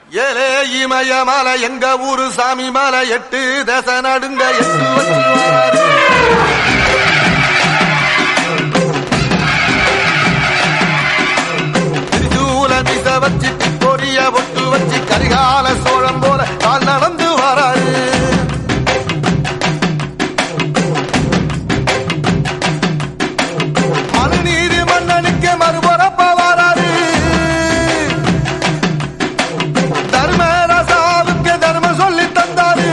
ஏலே இமய மலை எங்க ஊரு சாமி மலை எட்டு தச நடுங்க எட்டு வச்சு வாராரு திரிசூல திச வச்சு பொரிய பொட்டு வச்சு கரிகால சோழம் போல கால் நடந்து வராரு மனுநீதி மன்னனுக்கு மறுபரப்ப வராரு தர்மராசாவுக்கு தர்மம் சொல்லி தந்தாரு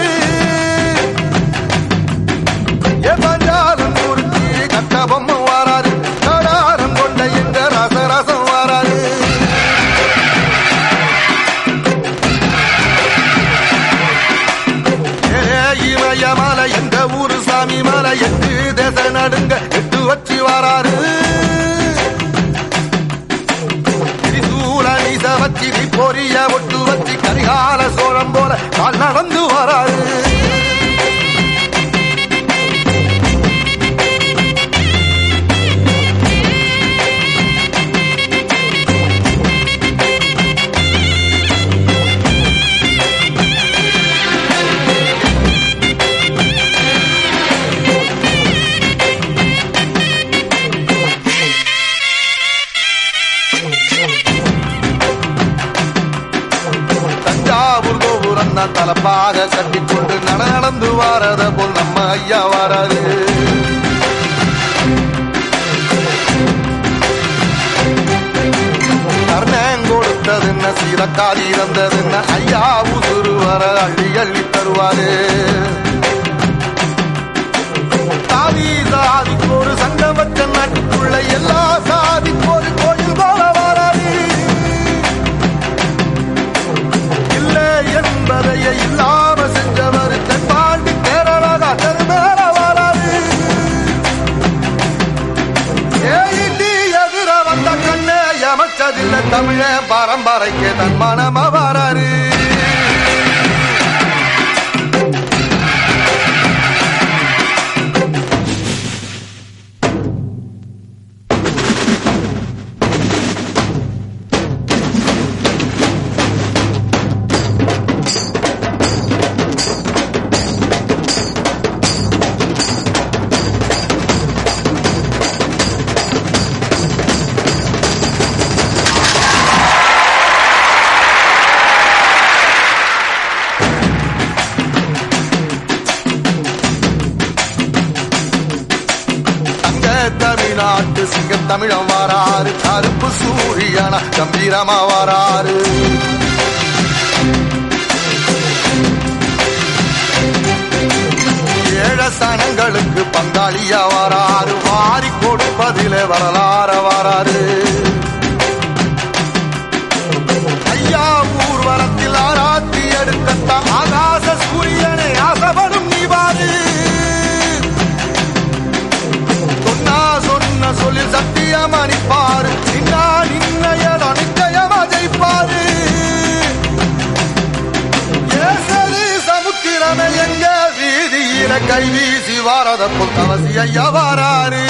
ஏ பஞ்சாலம் குறிச்சி கட்ட பொம்மை வாராரு கடாரம் கொண்ட எங்க ரசரசம் வாராரு ஏ இமய மலை எந்த ஊரு சாமி மலை எட்டு தேச நடுங்க எட்டு வச்சு வாராரு திரிசூல நீச வச்சு பொரிய ஒட்டு வச்சு கரிகால சோழம் போல கால் நடந்து வராரு தஞ்சாவூர் கோபுரம் தான் தலப்பாக கட்டிக்கொண்டு நடந்து வாரத போல் நம்ம ஐயா வராரு கர்ணன் கொடுத்தது என்ன சீரக்காரி இறந்தது என்ன ஐயா உசுறு வர அள்ளி அள்ளி தருவாரு சாதி சாதிக்கு ஒரு சங்கம் வச்ச நாட்டுக்குள்ள எல்லா சாதிக்கு ஒரு கோயில் போல வராரு இல்ல என்பதையே இல்லாம செஞ்சவர் தென்பாண்டி கேரளா தெருமேல வராது ஏடி எதிர வந்த கண்ணே எமச்சதில்ல தமிழ பரம்பரைக்கு தன் மனம வராரு அங்க தமிழ்நாட்டு சிங்க தமிழம் வாராரு கருப்பு சூரியனா கம்பீரமா வாராரு ஏழ சனங்களுக்கு பங்காளியா வாராரு வாரி கொடுப்பதிலே வரலாற வாராரு ஐயா ஊர்வலத்தில் ஆராத்தி எடுக்கத்தான் ஆகாச சூரியனை ஆசைப்படும் நீ வாரு சொன்னா சொன்ன சொல்லில் சத்தியம் அணிப்பாரு நின்னா நின்னையல் அனிச்சயமா ஜெயிப்பாரு ஏசரி சமுத்திரமே எங்க வீதியில கை வீசி வாரத புத்தவசி ஐயா வாராரு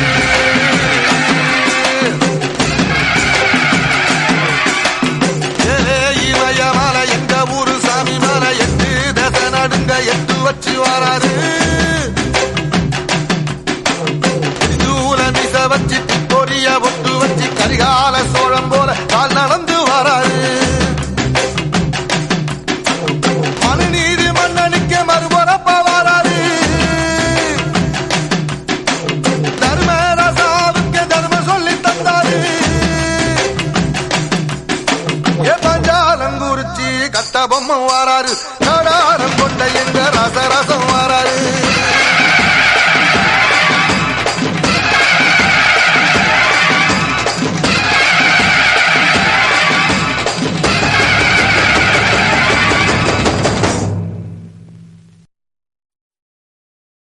ஏலே இமய மலை எங்க ஊரு சாமி மலை எட்டு தச நடுங்க எட்டு வச்சு வாராரு திரிசூல திச வச்சு பொரிய ஒட்டு வச்சு கரிகால சோழம் போல கால் நடந்து வராரு மனுநீதி மன்னனுக்கு மறுபரப்ப வராரு தர்மராசாவுக்கு தர்மம் சொல்லி தந்தாரு ஏ பஞ்சாலம் குறிச்சி கட்ட பொம்மை வாராரு